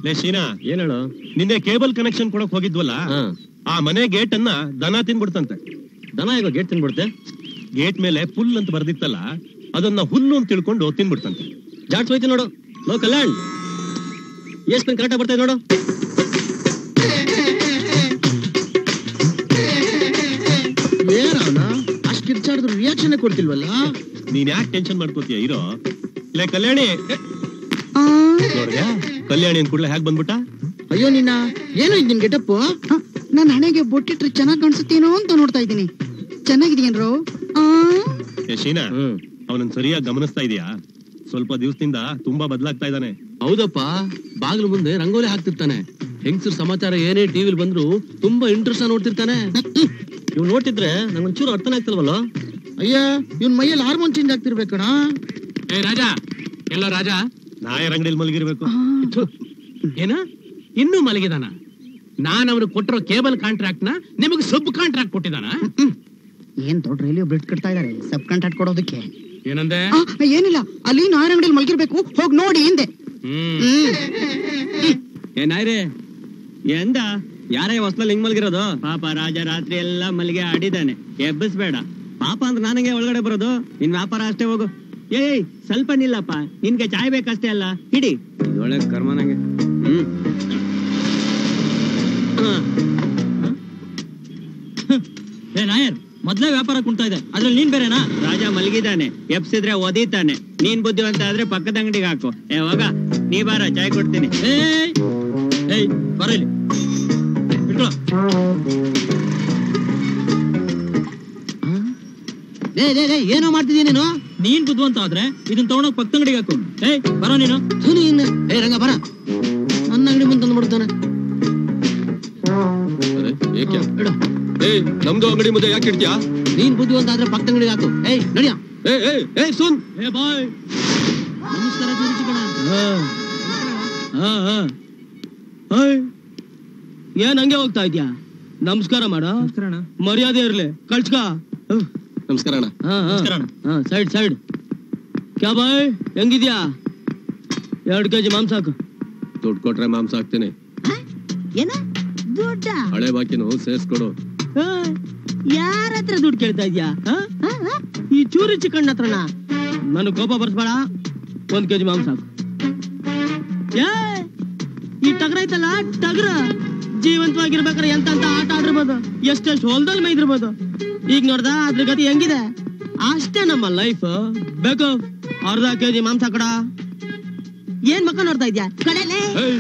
ಲೇ ಶೀನಾ ಏನ್ ಹೇಳು ನಿನ್ನೆ ಕೇಬಲ್ ಕನೆಕ್ಷನ್ ಕೊಡಕ್ ಹೋಗಿದ್ವಲ್ಲ ಹಾ ಆ ಮನೆ ಗೇಟ್ ಅನ್ನ ದನ ತಿನ್ಬಿಡ್ತಂತೆ ದನ ಈಗ ಗೇಟ್ ತಿನ್ಬಿಡುತ್ತೆ ಗೇಟ್ ಮೇಲೆ ಪುಲ್ ಅಂತ ಬರ್ದಿತ್ತಲ್ಲ ಅದನ್ನ ಹುಲ್ಲು ಅಂತ ತಿಳ್ಕೊಂಡು ತಿನ್ಬಿಡ್ತಂತೆ ಜಾಡ್ಸ್ ಹೋಯ್ತು ನೋಡು ಲೋ ಕಲ್ಯಾಣ್ ಎಷ್ಟ್ ಪೆನ್ ಕರೆಕ್ಟ್ ಬರ್ತಾ ಇದೆ ನೋಡು ಏನವನ ಅಷ್ಟ್ ಕಿರ್ಚಾಡಿದ್ರು ರಿಯಾಕ್ಷನ್ ಕೊಡ್ತಿಲ್ವಲ್ಲ ನೀನ್ ಯಾಕೆ ಟೆನ್ಷನ್ ಮಾಡ್ಕೋತೀಯ ಇರೋ ಲೇ ಕಲ್ಯಾಣಿ ನೋಡ್ದ್ಯಾ ಕಲ್ಯಾಣಿ ಅಂದ್ ಕೂಡಲೇ ಹ್ಯಾಕ್ ಬಂದ್ಬಿಟ್ಟ ಅಯ್ಯೋ ನಿನ್ನ ಏನು ಇದ್ ನಿನ್ ಗೆಟಪ್ ನನ್ನ ಹಣೆಗೆ ಬೊಟ್ಟಿಟ್ರೆ ಚೆನ್ನಾಗಿ ಕಾಣಿಸುತ್ತೇನೋ ಅಂತ ನೋಡ್ತಾ ಇದ್ದೀನಿ ಚೆನ್ನಾಗಿದೆಯೇನ್ರೋ ಏ ಶೀನಾ ಹ್ಮ್ ಅವನನ್ನ ಸರಿಯಾಗಿ ಗಮನಿಸ್ತಾ ಇದೀಯಾ ಸ್ವಲ್ಪ ದಿವಸದಿಂದ ತುಂಬಾ ಬದಲಾಗ್ತಾ ಇದ್ದಾನೆ ಹೌದಪ್ಪ ಬಾಗಿಲು ಮುಂದೆ ರಂಗೋಲಿ ಹಾಕ್ತಿರ್ತಾನೆ ಹೆಂಗಸರ್ ಸಮಾಚಾರ ಏನೇ ಟಿವಿಲ್ ಬಂದ್ರು ತುಂಬಾ ಇಂಟ್ರೆಸ್ಟ್ ನೋಡ್ತಿರ್ತಾನೆ ಇವ್ ನೋಡ್ತಿದ್ರೆ ನಂಗೊಂಚೂರು ಅರ್ಥನೇ ಆಗ್ತಿಲ್ವಲ್ಲ ಅಯ್ಯ ಇವ್ನ್ ಮೈಯಲ್ಲಿ ಹಾರ್ಮೋನ್ ಚೇಂಜ್ ಆಗ್ತಿರ್ಬೇಕಣ ಏ ರಾಜ ಎಲ್ಲೋ ರಾಜ ನಾಯರ್ ಅಂಗಡಿಯಲ್ಲಿ ಮಲಗಿರ್ಬೇಕು ಥು, ಏನ ಇನ್ನೂ ಮಲಗಿದಾನ ನಾನ್ ಅವನು ಕೊಟ್ಟಿರೋ ಕೇಬಲ್ ಕಾಂಟ್ರಾಕ್ಟ್ ನ ನಿಮಗೆ ಸಬ್ ಕಾಂಟ್ರಾಕ್ಟ್ ಕೊಟ್ಟಿದಾನ ಏನ್ ದೊಡ್ಡ ರೈಲ್ವೆ ಬ್ರಿಡ್ ಕಟ್ತಾ ಇದಾರೆ ಸಬ್ ಕಾಂಟ್ರಾಕ್ಟ್ ಕೊಡೋದಕ್ಕೆ ಏನಂದೆ ಆ, ಏನಿಲ್ಲ ಅಲ್ಲಿ ನಾಯರ್ ಅಂಗಡಿಯಲ್ಲಿ ಮಲಗಿರ್ಬೇಕು ಹೋಗ್ ನೋಡಿ ಹಿಂದೆ ಹ್ಮ್ ಹ್ಮ್ ಏ ನಾಯ್ರೆ ಎಂದ ಯಾರೇ ಹೊಸ್ಲಲ್ಲಿ ಹಿಂಗ್ ಮಲಗಿರೋದು ಪಾಪ ರಾಜ ರಾತ್ರಿ ಎಲ್ಲ ಮಲ್ಲಿಗೆ ಆಡಿದಾನೆ ಎಬ್ಬಿಸ್ಬೇಡ ಪಾಪ ಅಂದ್ರೆ ನನಗೆ ಒಳಗಡೆ ಬರೋದು ನಿನ್ ವ್ಯಾಪಾರ ಅಷ್ಟೇ ಹೋಗು ಏಯ್ ಸ್ವಲ್ಪ ನಿಲ್ಲಪ್ಪ ನಿನ್ಗೆ ಚಾಯ್ ಬೇಕಷ್ಟೇ ಅಲ್ಲ ಹಿಡಿ ಒಳ್ಳೆ ಕರ್ಮ ನಂಗೆ ಹ್ಮ್ ಏ ನಾಯರ್ ಮೊದ್ಲೇ ವ್ಯಾಪಾರ ಕುಂತಾ ಇದೆ ಅದ್ರಲ್ಲಿ ನೀನ್ ಬೇರೆನಾ ರಾಜ ಮಲಗಿದಾನೆ ಎಪ್ಸಿದ್ರೆ ಒದೀತಾನೆ ನೀನ್ ಬುದ್ಧಿವಂತ ಆದ್ರೆ ಪಕ್ಕದ ಅಂಗಡಿಗೆ ಹಾಕು ಏ ಹೋಗ ನೀ ಬಾರ ಚಾಯ್ ಕೊಡ್ತೀನಿ ಏಯ್ ಏಯ್ ಬರ ಇಲ್ಲಿ ಇಟ್ಕೊಳ್ಳೋ. ಲೇ ಲೇ ಲೇ ಏನೋ ಮಾಡ್ತಿದೀಯ ನೀನು ನೀನ್ ಬುದ್ಧಿವಂತ ಆದ್ರೆ ಇದನ್ನ ತಗೊಂಡೋಗ್ ಪಕ್ಕದ ಅಂಗಡಿಗೆ ಹಾಕು ಏಯ್ ಬರೋ ನೀನು ಥು ನೀನ್. ಏ ರಂಗ ಬರ ನನ್ನ ಅಂಗಡಿ ಮುಂದೆ ತಂದು ಬಿಡ್ತಾನೆ ಏಕೆ ಇಡು ಏಯ್ ನಮ್ದು ಅಂಗಡಿ ಮುಂದೆ ಯಾಕೆ ಇಡ್ತೀಯಾ ನೀನ್ ಬುದ್ಧಿವಂತ ಆದ್ರೆ ಪಕ್ಕದ ಅಂಗಡಿಗೆ ಹಾಕು ಏಯ್ ನಡಿಯ ಏಯ್ ಏಯ್ ಏಯ್ ಸುನ್ ಏ ಬಾಯ್ ನಮಸ್ಕಾರ ಸೂರಜ್ ಕಣ ಏನ್ ಹಂಗೆ ಹೋಗ್ತಾ ಇದ್ಯಾ ನಮಸ್ಕಾರ ಮಾಡ ಮರ್ಯಾದೆ ಇರ್ಲಿ ಕಳ್ಸ್ಕ ನಮಸ್ಕಾರ ಅಣ್ಣ ನಮಸ್ಕಾರ ಸೈಡ್ ಸೈಡ್ ಕ್ಯಾ ಬಾಯ್ ಹೆಂಗಿದ್ಯಾ ಎರಡ್ ಕೆಜಿ ಮಾಂಸ ಹಾಕು ದುಡ್ಡು ಕೊಟ್ರೆ ಮಾಂಸ ಹಾಕ್ತೀನಿ ಏನ ದುಡ್ಡ ಹಳೆ ಬಾಕಿನು ಸೇರ್ಸ್ಕೊಡು ಯಾರ ಹತ್ರ ದುಡ್ಡು ಕೇಳ್ತಾ ಇದ್ಯಾ ಈ ಚೂರಿ ಚಿಕನ್ ಹತ್ರನ ನನಗ್ ಕೋಪ ಬರ್ಸ್ಬೇಡ ಒಂದ್ ಕೆಜಿ ಮಾಂಸ ಹಾಕು ಏ, ಈ ಟಗರ ಐತಲ್ಲ ಟಗರ ಜೀವಂತವಾಗಿರ್ಬೇಕಾದ್ರೆ ಎಂತ ಅಂತ ಆಟ ಆಡಿರ್ಬೋದು ಎಷ್ಟೆಷ್ಟು ಹೊಲದಲ್ಲಿ ಮೈದಿರ್ಬೋದು ಈಗ ನೋಡ್ದ ಅದ್ರ ಗತಿ ಹೆಂಗಿದೆ ಅಷ್ಟೇ ನಮ್ಮ ಲೈಫ್ ಬೇಕು ಅರ್ಧ ಕೆಜಿ ಮಾಂಸ ಕಡ ಏನ್ ಮಕ್ಕ ನೋಡ್ತಾ ಇದ್ಯಾ ಕಡೆಲೆ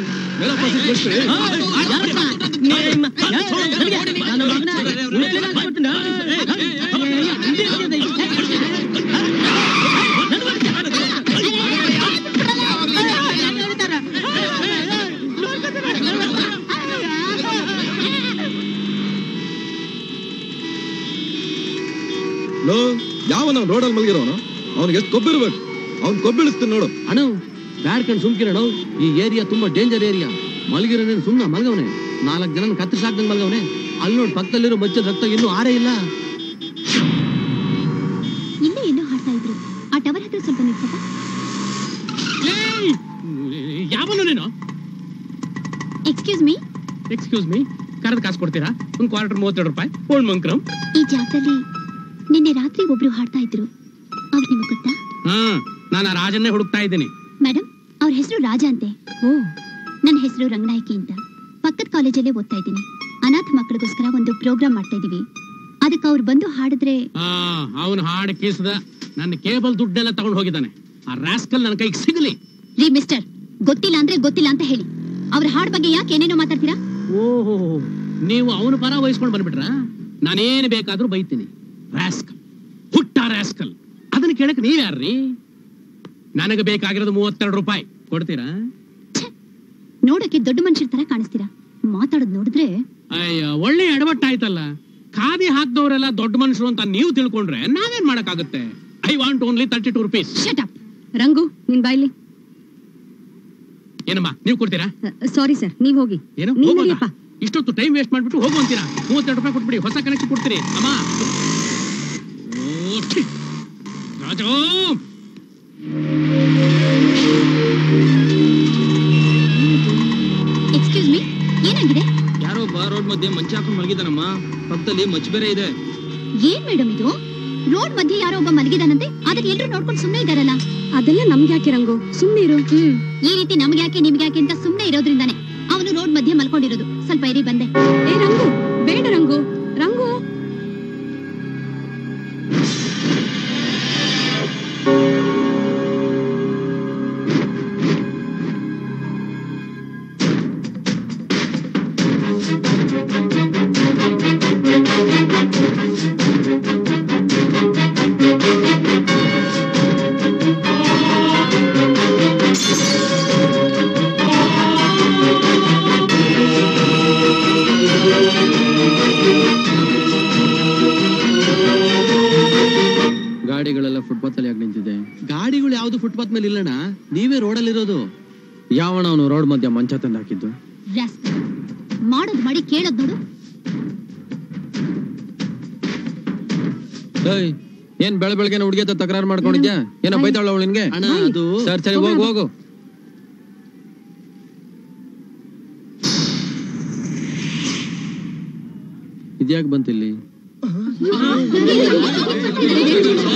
ಲೋ ಯಾವನ ರೋಡಲ್ಲಿ ಮಲಗಿರೋನು ಅವ್ನಿಗೆ ಎಷ್ಟು ಕೊಬ್ಬಿರ್ಬೇಕು ಅವ್ನ್ ಕೊಬ್ಬಿಳಿಸ್ತೀನಿ ನೋಡು ಅಣ್ಣ ಬ್ಯಾಡ್ಕಂಡ್ ಸುಮ್ಕಿರಣ ಈ ಏರಿಯಾ ತುಂಬಾ ಡೇಂಜರ್ ಏರಿಯಾ ಮಲಗಿರೋನೇನು ಸುಮ್ನ ಮಲ್ಗವನೆ ನಾಲ್ಕು ಜನ ಕತ್ತರಿಸಾಕ್ದಂಗ್ ಮಲ್ಗವನೆ ಅಲ್ಲಿ ನೋಡಿ ಪಕ್ಕದಲ್ಲಿರೋ ಬಚ್ಚದ ರಕ್ತ ಇನ್ನೂ ಆರೇ ಇಲ್ಲ ಇಲ್ಲೇ ಎಲ್ಲೋ ಹಾಡ್ತಾ ಇದ್ರು ಆ ಟವರ್ ಹತ್ರ ಸ್ವಲ್ಪ ನಿಲ್ಸಪ್ಪ ಯಾವನು ನೀನು ಎಕ್ಸ್ಕ್ಯೂಸ್ ಮೀ ಎಕ್ಸ್ಕ್ಯೂಸ್ ಮೀ ಕರೆದ ಕಾಸು ಕೊಡ್ತೀರಾ ಒಂದ್ ಕ್ವಾರ್ಟರ್ ಮೂವತ್ತೆರಡು ರೂಪಾಯಿ ಓಲ್ಡ್ ಮಂಕ್ರಮ್ ಈ ಜಾಗದಲ್ಲಿ ನಿನ್ನೆ ರಾತ್ರಿ ಒಬ್ರು ಹಾಡ್ತಾ ಇದ್ರು ಅವ್ರು ನಿಮಗೆ ಗೊತ್ತಾ ಹ್ಮ್ ನಾನು ಆ ರಾಜನ್ನೇ ಹುಡುಕ್ತಾ ಇದ್ದೀನಿ ಮೇಡಮ್ ಅವ್ರ ಹೆಸರು ರಾಜ ಅಂತೆ ಓ ನನ್ನ ಹೆಸರು ರಂಗನಾಯಕಿ ಅಂತ ಪಕ್ಕದ ಕಾಲೇಜಲ್ಲೇ ಓದ್ತಾ ಇದ್ದೀನಿ ಅನಾಥ ಮಕ್ಕಳಿಗೋಸ್ಕರ ಒಂದು ಪ್ರೋಗ್ರಾಮ್ ಮಾಡ್ತಾ ಇದೀವಿ ಅದಕ್ಕೆ ಅವ್ರು ಬಂದು ಹಾಡಿದ್ರೆ ಆ ಅವನು ಹಾಡು ಕೀಸ್ದ ನನ್ನ ಕೇಬಲ್ ದುಡ್ಡೆಲ್ಲ ತಗೊಂಡು ಹೋಗಿದ್ದಾನೆ ಆ ರಾಸ್ಕಲ್ ನನ್ನ ಕೈಗೆ ಸಿಗಲಿ ರೀ ಮಿಸ್ಟರ್ ಗೊತ್ತಿಲ್ಲ ಅಂದ್ರೆ ಗೊತ್ತಿಲ್ಲ ಅಂತ ಹೇಳಿ ಅವ್ರ ಹಾಡ್ ಬಗ್ಗೆ ಯಾಕೆ ಏನೇನೋ ಮಾತಾಡ್ತೀರಾ ಓಹೋ ನೀವು ಅವನ ಪರ ವಹಿಸ್ಕೊಂಡು ಬಂದ್ಬಿಟ್ರ ನಾನೇನು ಬೇಕಾದ್ರೂ ಬೈತೀನಿ ರಾಸ್ಕಲ್ ಹುಟ್ಟ ರಾಸ್ಕಲ್ ಅದನ್ನ ಕೇಳಕ್ ನೀವ್ ಯಾರ್ರಿ ನನಗೆ ಬೇಕಾಗಿರೋದು ಮೂವತ್ತೆರಡು ರೂಪಾಯಿ ಕೊಡ್ತೀರಾ ನೋಡಕ್ಕೆ ದೊಡ್ಡ ಮನುಷ್ಯರ ತರ ಕಾಣಿಸ್ತೀರಾ ಮಾತಾಡೋದ್ ನೋಡಿದ್ರೆ ಅಯ್ಯ ಒಳ್ಳೆ ಎಡವಟ್ಟಾಯ್ತಲ್ಲ ಖಾದಿ ಹಾಕ್ದವ್ರೆಲ್ಲ ದೊಡ್ಡ ಮನುಷ್ಯರು ಅಂತ ನೀವು ತಿಳ್ಕೊಂಡ್ರೆ ನಾವೇನ್ ಮಾಡಕ್ಕಾಗುತ್ತೆ I want only thirty two rupees shut up ರಂಗು ನಿನ್ ಬಾಯ್ಲಿ ಏನಮ್ಮ ನೀವು ಕೊಡ್ತೀರಾ ಸಾರಿ ಸರ್ ನೀವ್ ಹೋಗಿ ಏನು ನೀನ್ ಹೋಗೋದಾ? ನಡಿಯಪ್ಪ. ಇಷ್ಟೊತ್ತು ಟೈಮ್ ವೇಸ್ಟ್ ಮಾಡ್ಬಿಟ್ಟು ಹೋಗು ಅಂತೀರಾ ಮೂವತ್ತೆರಡು ರೂಪಾಯಿ ಕೊಟ್ಬಿಡಿ ಹೊಸ ಕನೆಕ್ಷನ್ ಕೊಡ್ತೀರಿ ಅಮ್ಮ ಓ, ಛೀ. ರಾಜು ಎಕ್ಸ್ಕ್ಯೂಸ್ ಮೀ ಏನಾಗಿದೆ ಯಾರೋ ಒಬ್ಬ ರೋಡ್ ಮಧ್ಯೆ ಮಂಚ ಹಾಕೊಂಡು ಮಲಗಿದಾನಮ್ಮ ಪಕ್ಕದಲ್ಲಿ ಮಚ್ಚ ಬೇರೆ ಇದೆ ಏನ್ ಮೇಡಮ್ ಇದು ರೋಡ್ ಮಧ್ಯೆ ಯಾರೋ ಒಬ್ಬ ಮಲಗಿದಾನಂತೆ ಅದಕ್ಕೆ ಎಲ್ರು ನೋಡ್ಕೊಂಡು ಸುಮ್ನೆ ಇದಾರಲ್ಲ ಅದೆಲ್ಲ ನಮ್ಗೆ ಯಾಕೆ ರಂಗು ಸುಮ್ನಿರು ಹ್ಮ್ ಈ ರೀತಿ ನಮ್ಗೆ ಯಾಕೆ ನಿಮ್ಗೆ ಯಾಕೆ ಅಂತ ಸುಮ್ನೆ ಇರೋದ್ರಿಂದಾನೆ ಅವನು ರೋಡ್ ಮಧ್ಯೆ ಮಲ್ಕೊಂಡಿರೋದು ಸ್ವಲ್ಪ ಇರಿ ಬಂದೆ ಏ ರಂಗು ಬೇಡ ರಂಗು ರಂಗು ಗಾಡಿಗಳೆಲ್ಲ ಫುಟ್ಪಾತ್ ಅಲ್ಲಿ ಯಾಕೆ ನಿಂತಿದೆ ಗಾಡಿಗಳು ಯಾವ್ದು ಫುಟ್ಪಾತ್ ಮೇಲೆ ಇಲ್ಲಣ್ಣ ನೀವೇ ರೋಡಲ್ಲಿ ಇರೋದು ಯಾವಣ ಅವನು ರೋಡ್ ಮಧ್ಯ ಮಂಚ ತಂದು ಹಾಕಿದ್ದು ರಾಸ್ಕಲ್. ಮಾಡೋದ್ ಮಾಡಿ ಕೇಳೋದ್ ನೋಡು ಏಯ್ ಏನ್ ಬೆಳ ಬೆಳಗ್ಗೆ ಹುಡುಗಿ ಹತ್ರ ತಕರಾರು ಮಾಡ್ಕೊಂಡಿದ್ಯಾ ಏನೋ ಬೈತಾಳ ಅವಳು ನಿನ್ಗೆ ಅಣ್ಣ ಅದು ಸರಿ ಸರಿ ಹೋಗು ಹೋಗು ಇದ್ಯಾಕ್ ಬಂತಿಲ್ಲಿ